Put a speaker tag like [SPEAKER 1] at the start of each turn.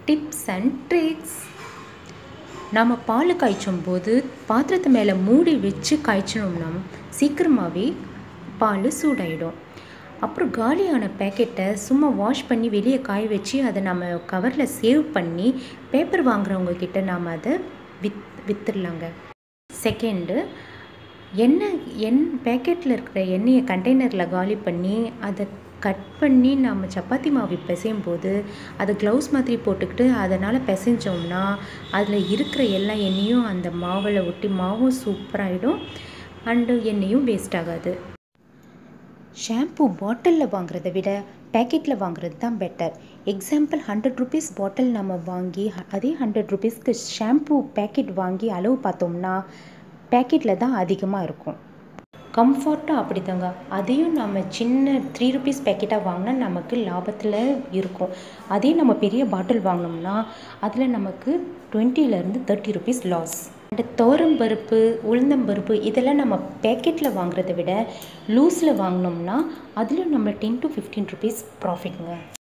[SPEAKER 1] tips and tricks நம்ம பால் காய்ச்சும் போது பாத்திரத்து மேலே மூடி வச்சு காய்ச்சினோம்னா சீக்கிரமாகவே பால் சூடாயிடும் அப்புறம் காலியான பேக்கெட்டை சும்மா வாஷ் பண்ணி வெளியே காய வச்சு அதை நம்ம கவரில் சேவ் பண்ணி பேப்பர் வாங்குறவங்க கிட்ட நாம் அதை வித் வித்துடலாங்க செகண்டு எண்ணெய் எண் பேக்கெட்டில் இருக்கிற எண்ணெயை கண்டெய்னரில் காலி பண்ணி அதை கட் பண்ணி நம்ம சப்பாத்தி மாவு பிசையும் போது அதை க்ளவுஸ் மாதிரி போட்டுக்கிட்டு அதனால் பிசைஞ்சோம்னா அதில் இருக்கிற எல்லா எண்ணெயும் அந்த மாவில் ஒட்டி மாவும் சூப்பராகிடும் அண்டு எண்ணெயும் வேஸ்ட் ஆகாது ஷாம்பு பாட்டிலில் வாங்குறத விட பேக்கெட்டில் வாங்குறது தான் better example hundred rupees bottle நம்ம வாங்கி அதே ஹண்ட்ரட் ருபீஸ்க்கு ஷாம்பு பேக்கெட் வாங்கி அளவு பார்த்தோம்னா பேக்கெட்டில் தான் அதிகமாக இருக்கும் கம்ஃபர்ட்டும் அப்படி தாங்க அதையும் நம்ம சின்ன த்ரீ ருபீஸ் பேக்கெட்டாக வாங்கினா நமக்கு லாபத்தில் இருக்கும் அதே நம்ம பெரிய பாட்டில் வாங்கினோம்னா அதில் நமக்கு டுவெண்ட்டிலேருந்து தேர்ட்டி ருபீஸ் லாஸ் அண்ட் தோரம்பருப்பு உளுந்தம்பருப்பு இதெல்லாம் நம்ம பேக்கெட்டில் வாங்குறத விட லூஸில் வாங்கினோம்னா அதில் நம்ம டென் டு ஃபிஃப்டீன் ருபீஸ் ப்ராஃபிட்ங்க